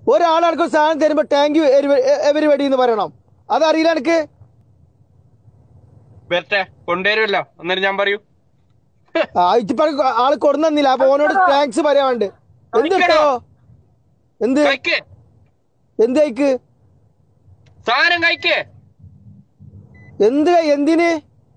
ഒരാളാൾക്ക് ഒരു സാധനം തരുമ്പോ താങ്ക് യു എവരിബഡി എന്ന് പറയണം അതറിയില്ല എനിക്ക് വരട്ടെ കൊണ്ടുവരുമല്ലോ അന്നേരം ഞാൻ പറയൂ ആ ഇച്ചിപ്പ ആള് കൊടുന്നില്ല അപ്പൊ ഓനോട് താങ്ക്സ് പറയാൻ വേണ്ട എന്ത് കേട്ടോ എന്ത് കഴിക്ക് എന്ത് കഴിക്ക് സാധനം കഴിക്ക് എന്ത് കൈ- എന്തിന്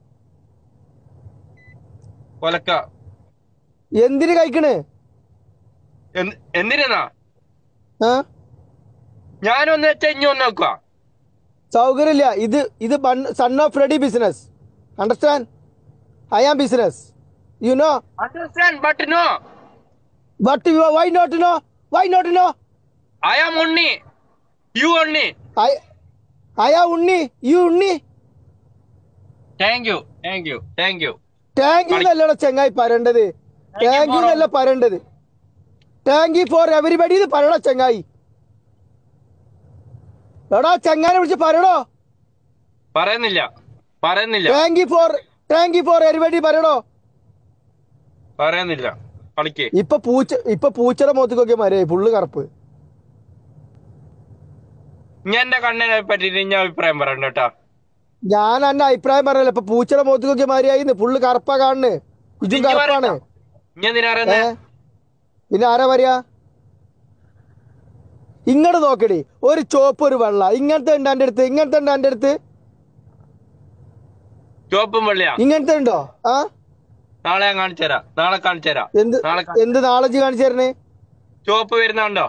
ഒലക്ക എന്തിന് കഴിക്കണ് എന്ത്- എന്തിനാ ആ ഞാനൊന്ന് വെച്ചാ ഇനി ഒന്ന് നോക്കുക സൗകര്യമില്ല ഇത് ഇത് son of Reddy business understand I am business you know understand but no but why not no why not no I am Unni you Unni I I ah Unni you Unni thank you thank you thank you thank you എന്നല്ലട ചെങ്ങായി പറയേണ്ടത് thank you എന്നല്ല പറയേണ്ടത് thank you for everybody ഇത് പറയണോ ചെങ്ങായി എടാ ചെങ്ങാനെ വിളിച്ച് പറയണോ പറയുന്നില്ല പറയുന്നില്ല thank you for thank you for everybody പറയണോ പറയുന്നില്ല കളിക്ക് ഇപ്പൊ പൂച്ച ഇപ്പൊ പൂച്ചയുടെ മുഖത്തേക്കൊക്കെ മരേ ഫുള്ള് കറുപ്പ് ഞാൻ എന്റെ കണ്ണിനെ പറ്റിട്ട് ഞാൻ അഭിപ്രായം പറയണ്ട കേട്ടാ ഞാൻ എന്റെ അഭിപ്രായം പറഞ്ഞല്ലോ ഇപ്പൊ പൂച്ചയുടെ മുഖത്തേക്കൊക്കെ മാറിയായിന്ന് ഫുള്ള് കറുപ്പാ കാണുന്നു ഇതും ഇജ്ജ് കറുപ്പാണ് പറയണ്ട. ഞാൻ എന്തിനാ ഏ പറയുന്നേ പിന്നെ ആരാ പറയാ ഇങ്ങോട്ട് നോക്കടി ഒരു ചോപ്പ് ഒരു വെള്ള ഇങ്ങനത്തെ ഉണ്ട് എന്റെ അടുത്ത് ഇങ്ങനത്തെ ഉണ്ട് എന്റെ അടുത്ത് ചുവപ്പും വെള്ളിയാ ഇങ്ങനത്തെ ഉണ്ടോ ആ നാളെ ഞാൻ കാണിച്ചു തരാം നാളെ കാണിച്ചു തരാം എന്ത് നാളെ എന്ത് നാളജ് കാണിച്ചു തരണേ ചുവപ്പ് വരുന്നുണ്ടോ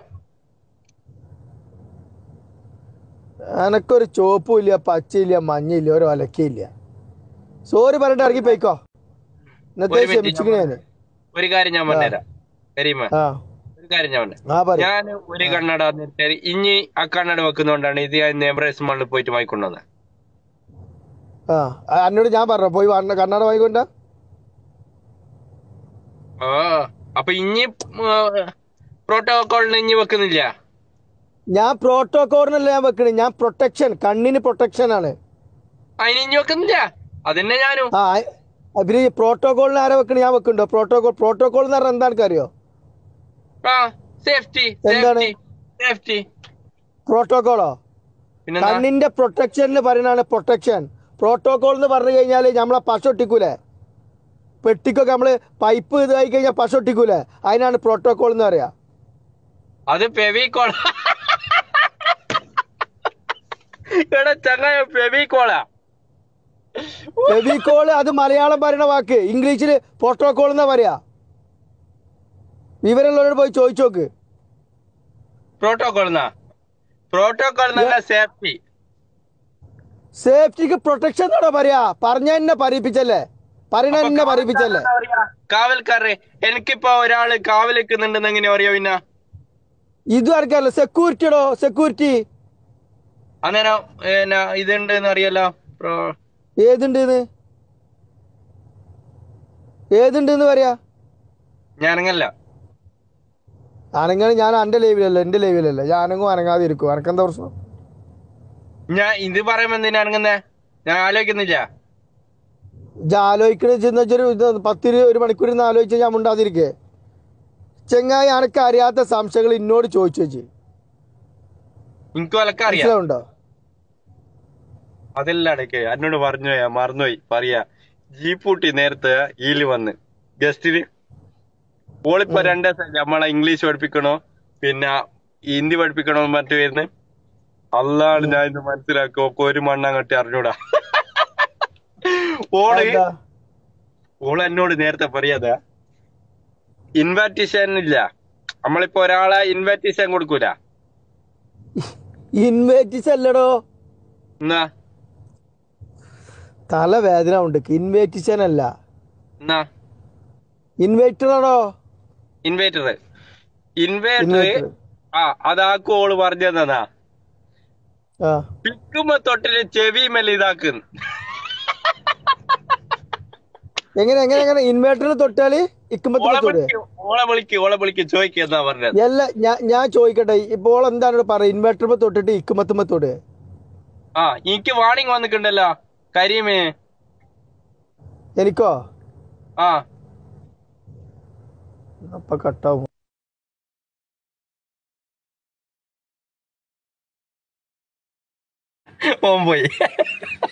എനക്കൊരു ചോപ്പും ഇല്ല പച്ചയില്ല മഞ്ഞയില്ല ഒരു ഒലക്കയില്ല സോറി പറഞ്ഞിട്ട് ഇറങ്ങി പോയിക്കോ ഇന്നത്തെ ഒരു minute ക്ഷമിച്ചിക്കണേ ഞാന് ഒരു കാര്യം ഞാൻ പറഞ്ഞുതരാം കരീമ ആ ഒരു കാര്യം ഞാൻ പറഞ്ഞു ആ പറ ഞാൻ ഒരു കണ്ണട നിർത്തി ഇനി ആ കണ്ണട വെക്കുന്നോണ്ടാണ് ഇത് ഞാൻ നേബ്രേസ് മണ്ണിൽ പോയിട്ട് വാങ്ങിക്കൊണ്ടുവന്നത് ആ ആ, എന്നോട് ഞാൻ പറഞ്ഞു പോയി വന്ന കണ്ണട വാങ്ങിക്കൊണ്ട ആ അപ്പൊ ഇനി പ്രോട്ടോകോളിന് ഇനി വെക്കുന്നില്ല ഞാൻ പ്രോട്ടോകോളിനല്ല ഞാൻ വെക്കണേ ഞാൻ പ്രൊട്ടക്ഷൻ കണ്ണിന് പ്രൊട്ടക്ഷൻ ആണ് അതിന് ഇനി വെക്കുന്നില്ല അതന്നെ ഞാനും ആ ആ, പിന്നെ ഈ പ്രോട്ടോകോളിന് ആരാ വെക്കണേ ഞാൻ വെക്കണ്ടോ പ്രോട്ടോകോൾ പ്രോട്ടോകോൾ എന്ന് പറഞ്ഞാൽ എന്താ എനിക്കറിയോ ആ സേഫ്റ്റി എന്താണ്? സേഫ്റ്റി സേഫ്റ്റി പ്രോട്ടോകോളോ പിന്നെ കണ്ണിന്റെ പ്രൊട്ടക്ഷനിൽ പറയുന്നതാണ് പ്രൊട്ടക്ഷൻ പ്രോട്ടോകോൾ എന്ന് പറഞ്ഞു കഴിഞ്ഞാൽ നമ്മളെ പശ ഒട്ടിക്കൂലേ പെട്ടിക്കൊക്കെ നമ്മള് പൈപ്പ് ഇതായി കഴിഞ്ഞാൽ പശ ഒട്ടിക്കൂലേ അതിനാണ് പ്രോട്ടോകോൾ എന്ന് പറയാ അത് ഫെവിക്കോള എടാ ചങ്ങായ ഫെവിക്കോളാ ഫെവിക്കോൾ അത് മലയാളം പറയുന്ന വാക്ക് ഇംഗ്ലീഷിൽ പ്രോട്ടോകോൾ എന്നാ പറയാ വിവരമുള്ളവരോട് പോയി ചോദിച്ചു നോക്ക് പ്രോട്ടോകോൾ എന്നാ പ്രോട്ടോകോൾ എന്നല്ല സേഫ്റ്റി സേഫ്റ്റിക്ക് പ്രൊട്ടക്ഷൻ എന്നാണോ പറയാ പറഞ്ഞ എന്നെ പറയിപ്പിച്ചല്ലേ പറയണ എന്നെ പറയിപ്പിച്ചല്ലേ കാവൽക്കാരെ എനിക്കിപ്പോ ഒരാള് കാവൽ നിൽക്കുന്നുണ്ടെന്ന് എങ്ങനെ അറിയോ പിന്നെ ഇതും ആർക്കല്ല സെക്യൂരിറ്റിയോടോ സെക്യൂരിറ്റി അന്നേരം പിന്നെ ഇതുണ്ട് എന്ന് അറിയാലോ പ്രോ ഏതുണ്ട് ഏതുണ്ട് എന്ന് പറയാ ഞാനങ്ങല്ല അനങ്ങാണ് ഞാൻ എന്റെ ലൈവിലല്ല എന്റെ ലൈവിലല്ല ഞാൻ അനങ്ങും അനങ്ങാതെ ഇരിക്കും അനക്കെന്താ പ്രശ്നം ഞാൻ ഇത് പറയുമ്പോ എന്തിനാ ഇറങ്ങുന്നേ ഞാൻ ആലോചിക്കുന്നില്ല ഇജ്ജ് ആലോചിക്കണ ചെന്ന് വെച്ചൊരു ഇത് പത്ത് ഇരു- ഒരു മണിക്കൂർ ഇരുന്ന് ആലോചിച്ച് ഞാൻ മുണ്ടാതിരിക്കേ ചെങ്ങായി അനക്ക് അറിയാത്ത സംശയങ്ങൾ എന്നോട് ചോദിച്ചു വെച്ച് എനിക്ക് വിലക്ക അറിയാം മനസ്സിലാവുണ്ടോ അതെല്ലാം ഇടയ്ക്ക് എന്നോട് പറഞ്ഞു പോയാ മറന്നുപോയി പറയാ ജീപ്പൂട്ടി നേരത്തെ ഈല് വന്ന് ഗസ്റ്റിന് ഓളിപ്പോ രണ്ടു ദിവസം നമ്മളെ ഇംഗ്ലീഷ് പഠിപ്പിക്കണോ പിന്നെ ഹിന്ദി പഠിപ്പിക്കണോ എന്ന് പറഞ്ഞിട്ട് വരുന്നത് അല്ലാണ് ഞാൻ ഇത് മനസ്സിലാക്കി ഓക്ക് ഒരു മണ്ണങ്ങട്ടി അറിഞ്ഞൂടാ ഓള് അതെന്താ? ഓള് എന്നോട് നേരത്തെ പറയാതെ ഇൻവൈറ്റേഷൻ ഇല്ല നമ്മളിപ്പോ ഒരാളെ ഇൻവൈറ്റേഷൻ കൊടുക്കൂല ഇൻവേറ്റിസ് അല്ലടോ എന്നാ തലവേദന ഉണ്ട് ഇൻവേറ്റിഷൻ അല്ല എന്നാ ഇൻവേറ്റർ ആണോ ഇൻവേറ്റർ ഇൻവേറ്റർ ഇൻവേറ്റർ ആ അതാക്കും ഓള് പറഞ്ഞു തന്നതാ ആ പിക്കുമ്പോ തൊട്ടില് ചെവി മേലെ ഇതാക്കുന്നു എങ്ങനെ എങ്ങനെ എങ്ങനെ ഇൻവേർട്ടറിൽ തൊട്ടാല് ഓളെ ഇക്കുമ്പത്തിന് തൊടുക വിളിക്ക് ഓളെ വിളിക്ക് ഓളെ വിളിക്ക് ചോദിക്കെന്നാ പറഞ്ഞത് എല്ലാ ഞാൻ ഞാൻ ചോദിക്കട്ടെ ഇപ്പോൾ എന്താണ് പറയാ ഇൻവേർട്ടറിൽ തൊട്ടിട്ട് ഇക്കുമത്തുമ്പ തൊടുക ആ എനിക്ക് വാണിംഗ് വന്നിട്ടുണ്ടല്ലോ കരീമേ എനിക്കോ ആ അപ്പൊ കട്ടാവും ഓൻ പോയി